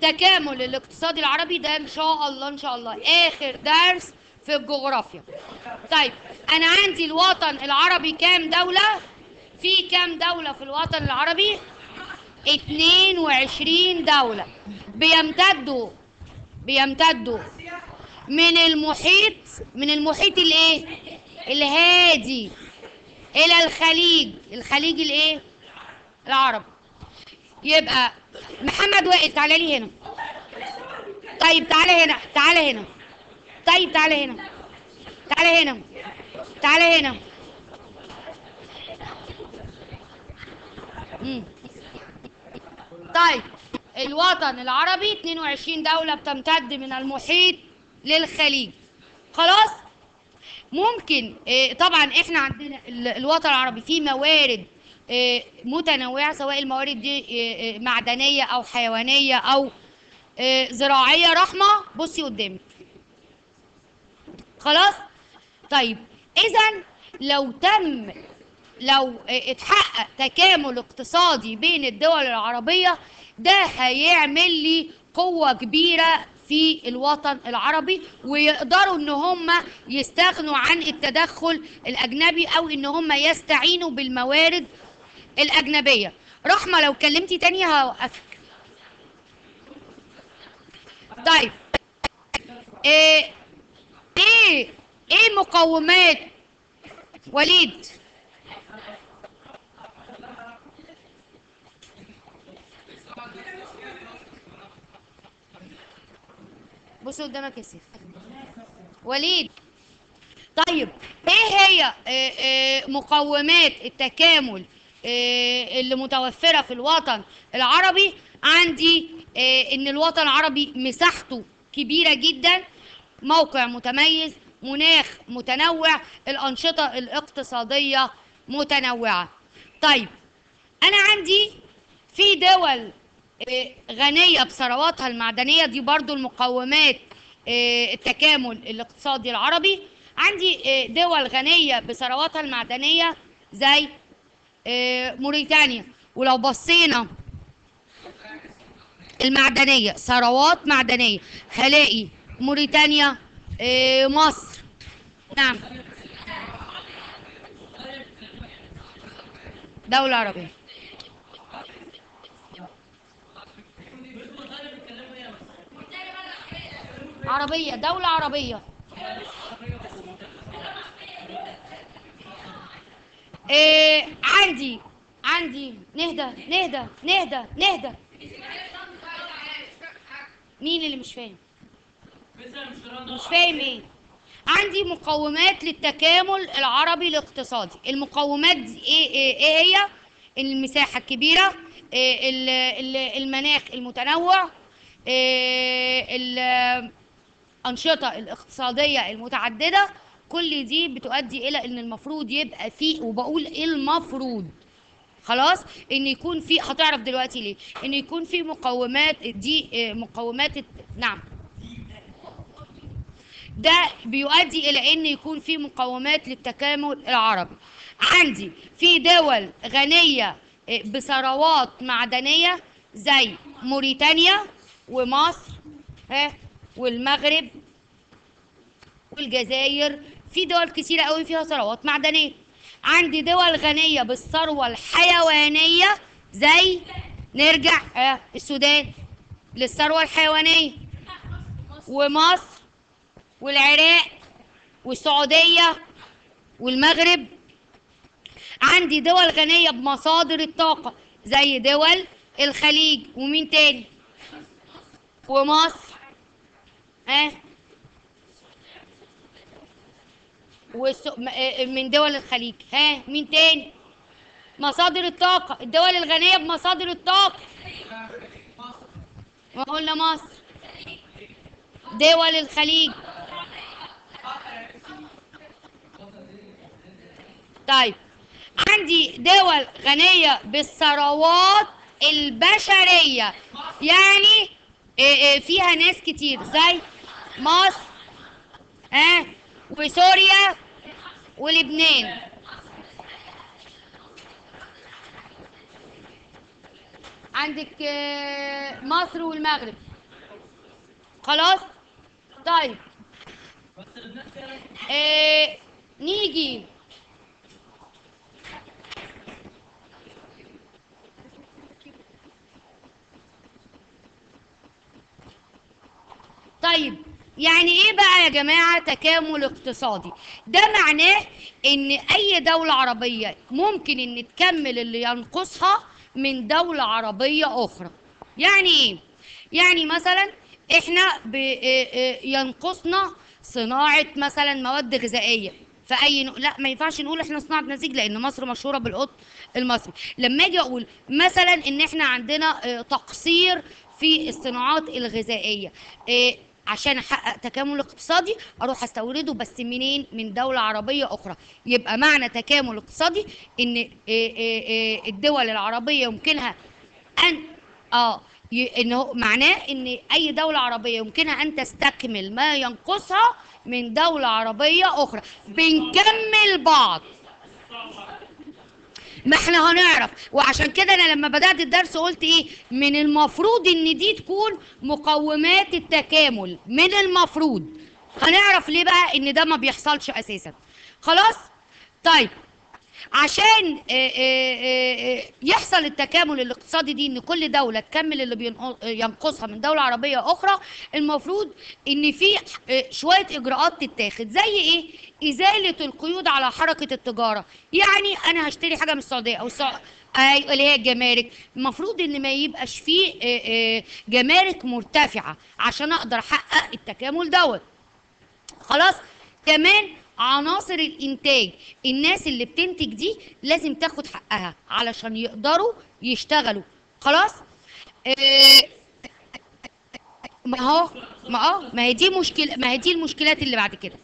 التكامل الاقتصادي العربي ده ان شاء الله ان شاء الله اخر درس في الجغرافيا طيب انا عندي الوطن العربي كام دولة في كام دولة في الوطن العربي 22 دولة بيمتدوا بيمتدوا من المحيط من المحيط الايه الهادي الى الخليج الخليج الايه العربي يبقى محمد وائل تعالى لي هنا طيب تعالى هنا تعالى هنا طيب تعالى هنا تعالى هنا تعالى هنا مم. طيب الوطن العربي 22 دولة بتمتد من المحيط للخليج خلاص ممكن آه، طبعا احنا عندنا ال- الوطن العربي فيه موارد آه، متنوعة سواء الموارد دي آه، آه، معدنية أو حيوانية أو آه، زراعية رحمة بصي قدامك خلاص طيب إذا لو تم لو آه، اتحقق تكامل اقتصادي بين الدول العربية ده هيعمل لي قوة كبيرة في الوطن العربي ويقدروا ان هم يستغنوا عن التدخل الاجنبي او ان هم يستعينوا بالموارد الاجنبية رحمة لو كلمتي تاني هوقفك طيب ايه ايه ايه مقومات وليد بص قدامك يا سيف وليد طيب ايه هي آه، آه، مقومات التكامل آه، اللي متوفرة في الوطن العربي عندي آه، ان الوطن العربي مساحته كبيرة جدا موقع متميز مناخ متنوع الأنشطة الاقتصادية متنوعة طيب أنا عندي في دول آه، غنية بثرواتها المعدنية دي برضو المقومات آه، التكامل الاقتصادي العربي عندي آه، دول غنية بثرواتها المعدنية زي آه، موريتانيا ولو بصينا المعدنية ثروات معدنية هلاقي موريتانيا آه، مصر نعم دولة عربية عربية دولة عربية إيه عندي عندي نهدى نهدى نهدى نهدى مين اللي مش فاهم مش فاهم ايه عندي مقومات للتكامل العربي الاقتصادي المقومات دي ايه ايه, إيه هي المساحة الكبيرة إيه ال- ال- المناخ المتنوع إيه الأنشطة الاقتصادية المتعددة كل دي بتؤدي إلى إن المفروض يبقى فيه وبقول إيه المفروض خلاص ان يكون في هتعرف دلوقتي ليه ان يكون في مقومات دي آه، مقومات الت- نعم ده بيؤدي الى ان يكون في مقومات للتكامل العربي عندي في دول غنية آه، بثروات معدنية زي موريتانيا ومصر ها والمغرب والجزائر في دول كتيرة قوي فيها ثروات معدنية عندي دول غنية بالثروة الحيوانية زي نرجع آه السودان للثروة الحيوانية ومصر والعراق والسعودية والمغرب عندي دول غنية بمصادر الطاقة زي دول الخليج ومين تاني ومصر ها والس- م- آه، من دول الخليج ها مين تاني مصادر الطاقة الدول الغنية بمصادر الطاقة ما قلنا مصر دول الخليج طيب عندي دول غنية بالثروات البشرية يعني إيه إيه فيها ناس كتير زي مصر ها وسوريا ولبنان عندك آه، مصر والمغرب خلاص طيب آه نيجي طيب يعني ايه بقى يا جماعة تكامل اقتصادي ده معناه ان اي دولة عربية ممكن ان تكمل اللي ينقصها من دولة عربية اخرى يعني ايه يعني مثلا احنا ب- إيه إيه ينقصنا صناعة مثلا مواد غذائية فأي نوع لا ما ينفعش نقول احنا صناعة نسيج لأن مصر مشهورة بالقط المصري لما أجي أقول مثلا إن احنا عندنا آه، تقصير في الصناعات الغذائية آه، عشان احقق تكامل اقتصادي اروح استورده بس منين من دولة عربية اخرى يبقى معنى تكامل اقتصادي ان آه، آه، آه، الدول العربية يمكنها ان اه ي- ان هو معناه ان اي دوله عربيه يمكنها ان تستكمل ما ينقصها من دوله عربيه اخرى بنكمل بعض ما احنا هنعرف وعشان كده انا لما بدات الدرس قلت ايه من المفروض ان دي تكون مقومات التكامل من المفروض هنعرف ليه بقى ان ده ما بيحصلش اساسا خلاص طيب عشان آه، آه، آه، آه، يحصل التكامل الاقتصادي دي ان كل دوله تكمل اللي بينق- ينقصها من دوله عربيه اخرى المفروض ان في آه، شويه اجراءات تتاخد زي ايه ازاله القيود على حركه التجاره يعني انا هشتري حاجه من السعوديه او السع... ايوه اللي هي الجمارك المفروض ان ما يبقاش فيه آه، آه، جمارك مرتفعه عشان اقدر احقق التكامل دوت خلاص كمان عناصر الانتاج الناس اللي بتنتج دي لازم تاخد حقها علشان يقدروا يشتغلوا خلاص آه، ما هو ما اه ما هي دي مشكله ما هي دي المشكلات اللي بعد كده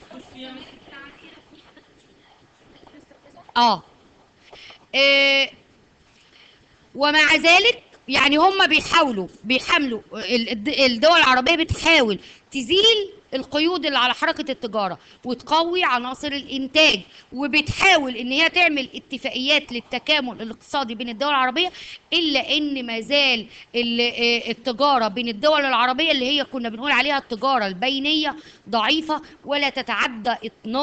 اه آه، ومع ذلك يعني هم بيحاولوا بيحاولوا ال- الد- الدول العربية بتحاول تزيل القيود اللي على حركة التجارة وتقوي عناصر الإنتاج وبتحاول إن هي تعمل اتفاقيات للتكامل الاقتصادي بين الدول العربية إلا إن ما زال ال- آه، التجارة بين الدول العربية اللي هي كنا بنقول عليها التجارة البينية ضعيفة ولا تتعدى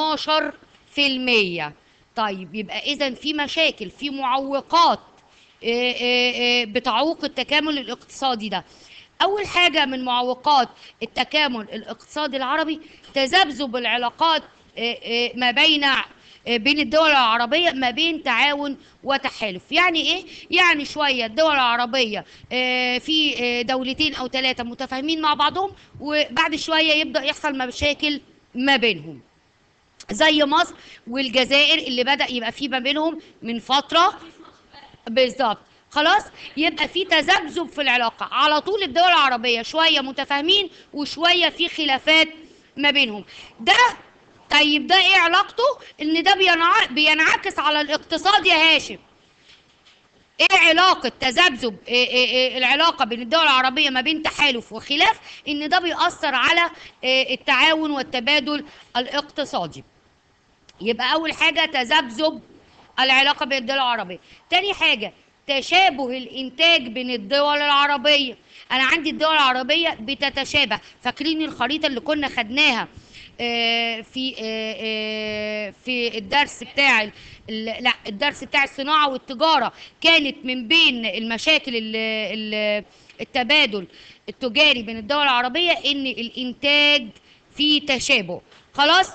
12% طيب يبقى إذا في مشاكل في معوقات آه، آه، آه، بتعوق التكامل الاقتصادي ده أول حاجة من معوقات التكامل الاقتصادي العربي تذبذب العلاقات آه، آه، ما بين آه، بين الدول العربية ما بين تعاون وتحالف يعني ايه؟ يعني شوية الدول العربية آه، في آه، دولتين او ثلاثة متفاهمين مع بعضهم وبعد شوية يبدأ يحصل مشاكل ما بينهم زي مصر والجزائر اللي بدأ يبقى في ما بينهم من فترة بالظبط خلاص يبقى في تذبذب في العلاقة على طول الدول العربية شوية متفاهمين وشوية في خلافات ما بينهم ده طيب ده ايه علاقته ان ده بينع... بينعكس على الاقتصاد يا هاشم ايه علاقة تذبذب إيه إيه إيه العلاقة بين الدول العربية ما بين تحالف وخلاف ان ده بيأثر على إيه التعاون والتبادل الاقتصادي يبقى اول حاجة تذبذب العلاقة بين الدول العربية تاني حاجة تشابه الانتاج بين الدول العربية انا عندي الدول العربية بتتشابه فاكرين الخريطة اللي كنا خدناها آه، في آه، آه، في الدرس بتاع ال- ال- لا الدرس بتاع الصناعة والتجارة كانت من بين المشاكل ال- ال- التبادل التجاري بين الدول العربية ان الانتاج فيه تشابه خلاص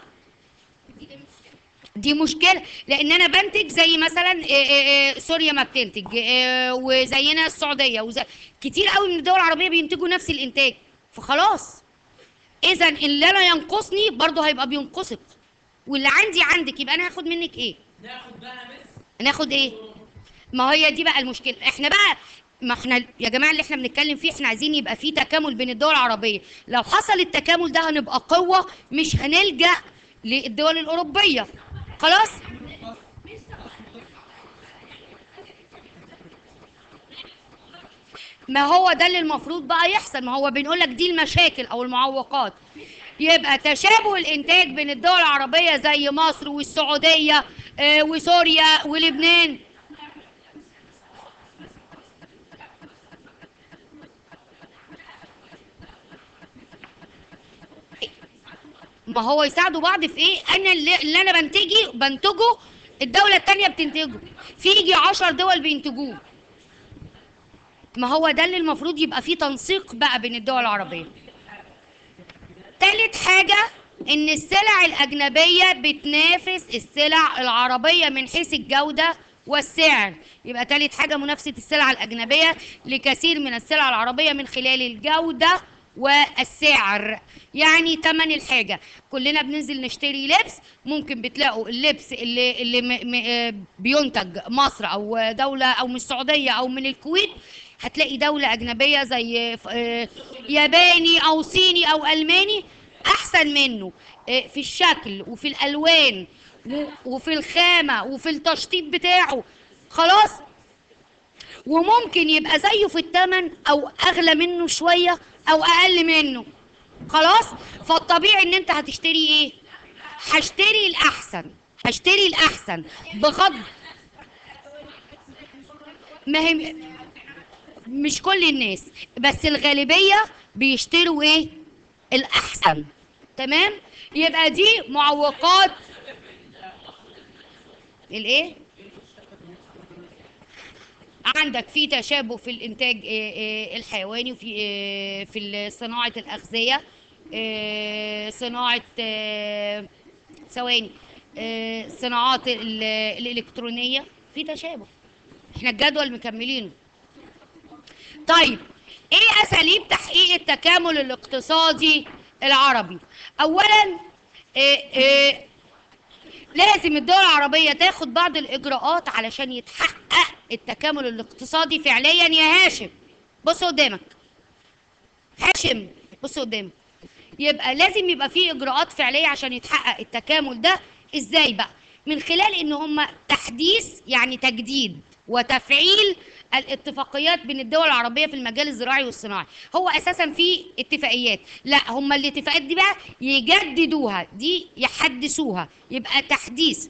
دي مشكلة لأن أنا بنتج زي مثلا آه، آه، آه، سوريا ما بتنتج آه، وزينا السعودية وزي كتير قوي من الدول العربية بينتجوا نفس الإنتاج فخلاص إذا اللي أنا ينقصني برضه هيبقى بينقصك واللي عندي عندك يبقى أنا هاخد منك إيه؟ ناخد بقى بس ناخد إيه؟ ما هي دي بقى المشكلة إحنا بقى ما احنا يا جماعة اللي احنا بنتكلم فيه احنا عايزين يبقى فيه تكامل بين الدول العربية لو حصل التكامل ده هنبقى قوة مش هنلجأ للدول الأوروبية خلاص؟ ما هو ده اللي المفروض بقى يحصل ما هو بنقول لك دي المشاكل او المعوقات يبقى تشابه الانتاج بين الدول العربيه زي مصر والسعوديه آه، وسوريا ولبنان ما هو يساعدوا بعض في ايه انا اللي, اللي انا بنتجي بنتجه الدولة التانية بتنتجه في يجي عشر دول بينتجوه ما هو ده اللي المفروض يبقى فيه تنسيق بقى بين الدول العربية تالت حاجة ان السلع الاجنبية بتنافس السلع العربية من حيث الجودة والسعر يبقى تالت حاجة منافسة السلع الأجنبية لكثير من السلع العربية من خلال الجودة والسعر يعني تمن الحاجة كلنا بننزل نشتري لبس ممكن بتلاقوا اللبس اللي, اللي م م آه بينتج مصر أو دولة أو من السعودية أو من الكويت هتلاقي دولة أجنبية زي آه ياباني أو صيني أو ألماني أحسن منه آه في الشكل وفي الألوان وفي الخامة وفي التشطيب بتاعه خلاص وممكن يبقى زيه في الثمن او اغلى منه شوية او اقل منه خلاص فالطبيعي ان انت هتشتري ايه هشتري الاحسن هشتري الاحسن بغض ما هي مش كل الناس بس الغالبية بيشتروا ايه الاحسن تمام يبقى دي معوقات الايه عندك في تشابه في الانتاج الحيواني وفي في صناعه الاغذيه صناعه ثواني صناعات الالكترونيه في تشابه احنا الجدول مكملينه طيب ايه اساليب تحقيق التكامل الاقتصادي العربي اولا إيه إيه لازم الدول العربية تاخد بعض الإجراءات علشان يتحقق التكامل الاقتصادي فعليا يا هاشم بص قدامك هاشم بص قدامك يبقى لازم يبقى فيه إجراءات فعلية عشان يتحقق التكامل ده إزاي بقى من خلال إن هم تحديث يعني تجديد وتفعيل الاتفاقيات بين الدول العربية في المجال الزراعي والصناعي هو أساسا في اتفاقيات لا هم الاتفاقات دي بقى يجددوها دي يحدثوها يبقى تحديث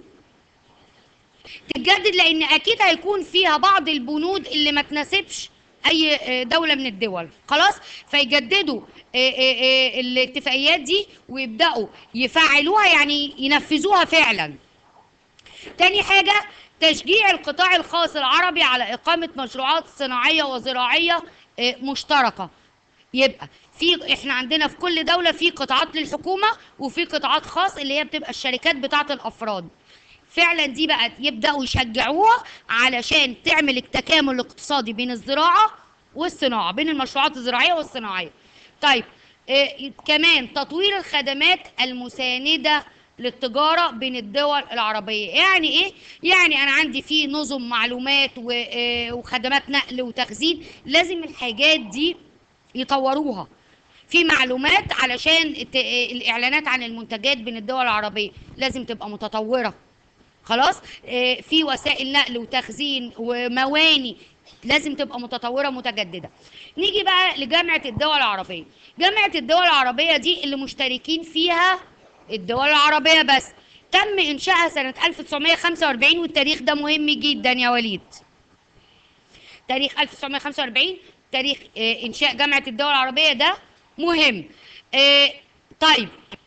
تتجدد لأن أكيد هيكون فيها بعض البنود اللي ما تناسبش أي دولة من الدول خلاص فيجددوا الاتفاقيات دي ويبدأوا يفعلوها يعني ينفذوها فعلا تاني حاجة تشجيع القطاع الخاص العربي على إقامة مشروعات صناعية وزراعية مشتركة يبقى في احنا عندنا في كل دولة في قطاعات للحكومة وفي قطاعات خاص اللي هي بتبقى الشركات بتاعة الأفراد فعلا دي بقى يبدأوا يشجعوها علشان تعمل التكامل الاقتصادي بين الزراعة والصناعة بين المشروعات الزراعية والصناعية طيب إيه كمان تطوير الخدمات المساندة للتجارة بين الدول العربية يعني ايه؟ يعني انا عندي في نظم معلومات وخدمات نقل وتخزين لازم الحاجات دي يطوروها في معلومات علشان الاعلانات عن المنتجات بين الدول العربية لازم تبقى متطورة خلاص في وسائل نقل وتخزين ومواني لازم تبقى متطورة متجددة نيجي بقى لجامعة الدول العربية جامعة الدول العربية دي اللي مشتركين فيها الدول العربية بس تم إنشائها سنة 1945 والتاريخ ده مهم جدا يا وليد تاريخ 1945 تاريخ إنشاء جامعة الدول العربية ده مهم طيب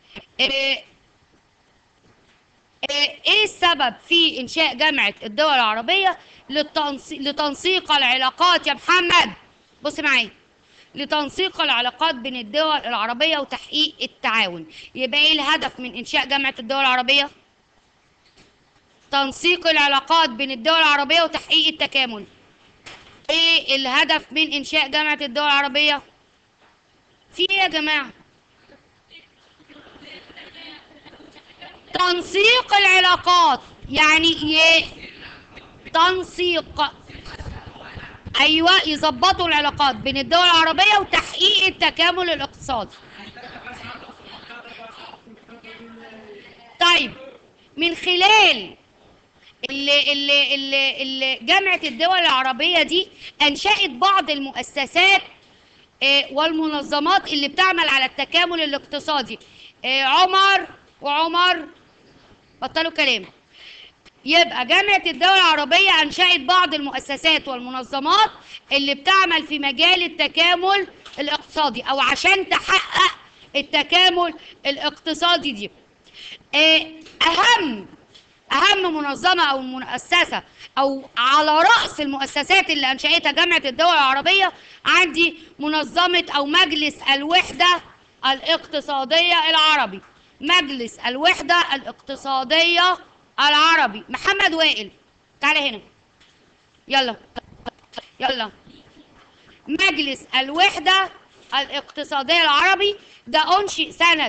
ايه السبب في انشاء جامعة الدول العربية لتنسيق العلاقات يا محمد بص معايا لتنسيق العلاقات بين الدول العربية وتحقيق التعاون يبقى ايه الهدف من انشاء جامعة الدول العربية تنسيق العلاقات بين الدول العربية وتحقيق التكامل ايه الهدف من انشاء جامعة الدول العربية في ايه يا جماعة تنسيق العلاقات يعني ي... تنسيق ايوه يظبطوا العلاقات بين الدول العربيه وتحقيق التكامل الاقتصادي طيب من خلال اللي اللي اللي اللي جامعه الدول العربيه دي انشات بعض المؤسسات والمنظمات اللي بتعمل على التكامل الاقتصادي عمر وعمر بطلوا كلام يبقى جامعة الدول العربية أنشأت بعض المؤسسات والمنظمات اللي بتعمل في مجال التكامل الاقتصادي أو عشان تحقق التكامل الاقتصادي دي آه، اهم اهم منظمه او مؤسسه او على راس المؤسسات اللي انشاتها جامعه الدول العربيه عندي منظمه او مجلس الوحده الاقتصاديه العربي مجلس الوحده الاقتصاديه العربي محمد وائل تعالى هنا يلا يلا مجلس الوحدة الاقتصادية العربي ده أنشئ سنة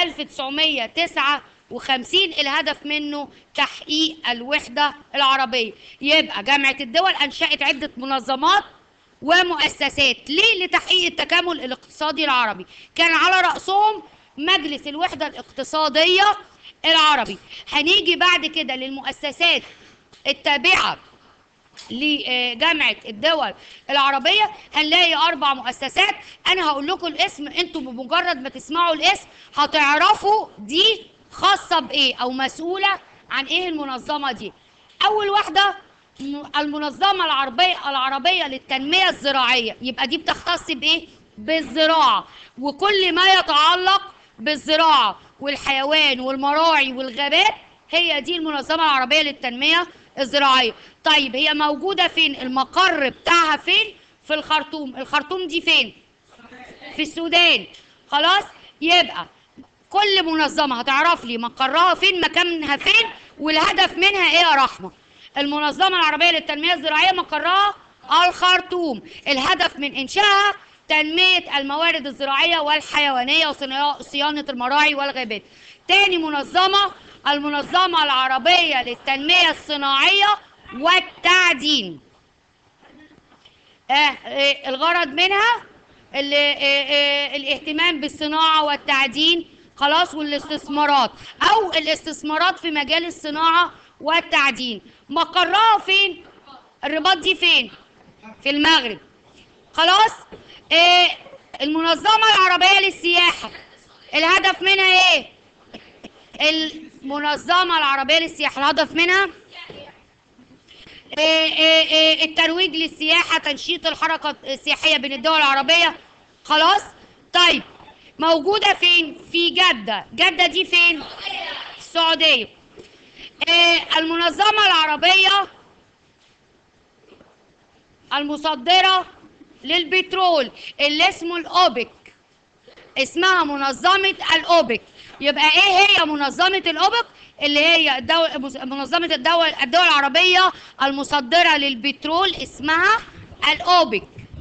1959 الهدف منه تحقيق الوحدة العربية يبقى جامعة الدول أنشأت عدة منظمات ومؤسسات ليه لتحقيق التكامل الاقتصادي العربي كان على رأسهم مجلس الوحدة الاقتصادية العربي هنيجي بعد كده للمؤسسات التابعة لجامعة الدول العربية هنلاقي أربع مؤسسات أنا هقول لكم الاسم أنتوا بمجرد ما تسمعوا الاسم هتعرفوا دي خاصة بإيه أو مسؤولة عن إيه المنظمة دي أول واحدة م- المنظمة العربية العربية للتنمية الزراعية يبقى دي بتختص بإيه؟ بالزراعة وكل ما يتعلق بالزراعة والحيوان والمراعي والغابات هي دي المنظمة العربية للتنمية الزراعية طيب هي موجودة فين المقر بتاعها فين في الخرطوم الخرطوم دي فين في السودان خلاص يبقى كل منظمة هتعرف لي مقرها فين مكانها فين والهدف منها ايه يا رحمة المنظمة العربية للتنمية الزراعية مقرها الخرطوم الهدف من إنشائها تنمية الموارد الزراعية والحيوانية وصنا- وصيانة المراعي والغابات تاني منظمة المنظمة العربية للتنمية الصناعية والتعدين آه آه الغرض منها ال- آه آه الاهتمام بالصناعة والتعدين خلاص والاستثمارات أو الاستثمارات في مجال الصناعة والتعدين مقرها فين؟ الرباط دي فين؟ في المغرب خلاص آه المنظمة العربية للسياحة الهدف منها ايه؟ المنظمة العربية للسياحة الهدف منها إيه إيه إيه الترويج للسياحة تنشيط الحركة السياحية بين الدول العربية خلاص طيب موجودة فين في جدة جدة دي فين السعودية إيه المنظمة العربية المصدرة للبترول اللي اسمه الأوبك اسمها منظمة الأوبك يبقى ايه هي منظمة الأوبك اللي هي الدول منظمة الدول الدول العربية المصدرة للبترول اسمها الأوبك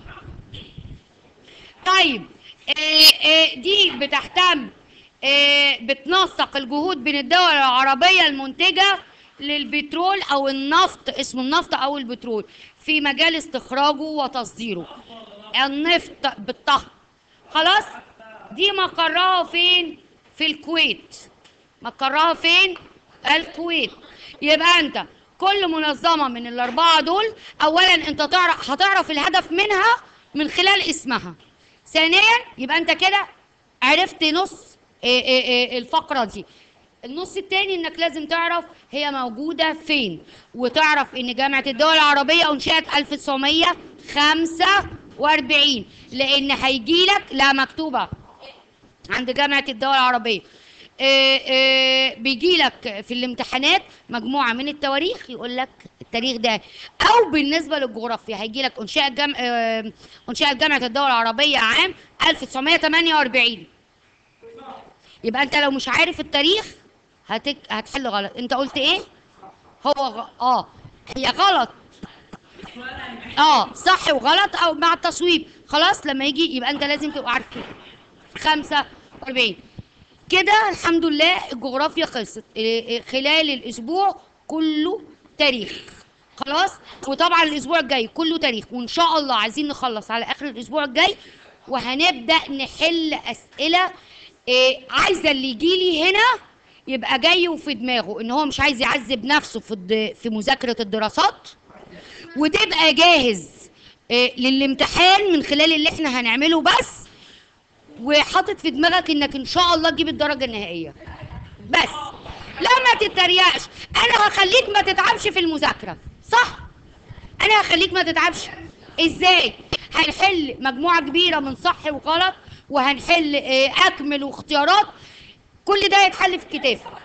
طيب إيه إيه دي بتهتم إيه بتنسق الجهود بين الدول العربية المنتجة للبترول أو النفط اسمه النفط أو البترول في مجال استخراجه وتصديره النفط بالطهر خلاص دي مقرها فين في الكويت مقرها فين الكويت يبقى انت كل منظمة من الأربعة دول أولا أنت تعرف هتعرف الهدف منها من خلال اسمها ثانيا يبقى أنت كده عرفت نص إيه إيه إيه الفقرة دي النص التاني انك لازم تعرف هي موجودة فين وتعرف ان جامعة الدول العربية انشأت 1945 لان هيجيلك لا مكتوبة عند جامعة الدول العربية إيه إيه بيجي لك في الامتحانات مجموعة من التواريخ يقول لك التاريخ ده أو بالنسبة للجغرافيا هيجي لك أنشأت جم... آه، أنشأت جامعة الدول العربية عام 1948 يبقى أنت لو مش عارف التاريخ هتك... هتحل غلط أنت قلت إيه؟ هو غ... آه هي غلط اه صح وغلط او مع التصويب خلاص لما يجي يبقى انت لازم تبقى عارف كده 45 كده الحمد لله الجغرافيا خلصت إيه إيه خلال الاسبوع كله تاريخ خلاص وطبعا الاسبوع الجاي كله تاريخ وان شاء الله عايزين نخلص على اخر الاسبوع الجاي وهنبدا نحل اسئله إيه عايزه اللي يجي لي هنا يبقى جاي وفي دماغه ان هو مش عايز يعذب نفسه في الد... في مذاكره الدراسات وتبقى جاهز إيه للامتحان من خلال اللي احنا هنعمله بس وحاطط في دماغك انك ان شاء الله تجيب الدرجه النهائيه بس لا ما تتريقش انا هخليك ما تتعبش في المذاكره صح انا هخليك ما تتعبش ازاي هنحل مجموعه كبيره من صح وغلط وهنحل آه، اكمل واختيارات كل ده هيتحل في الكتاب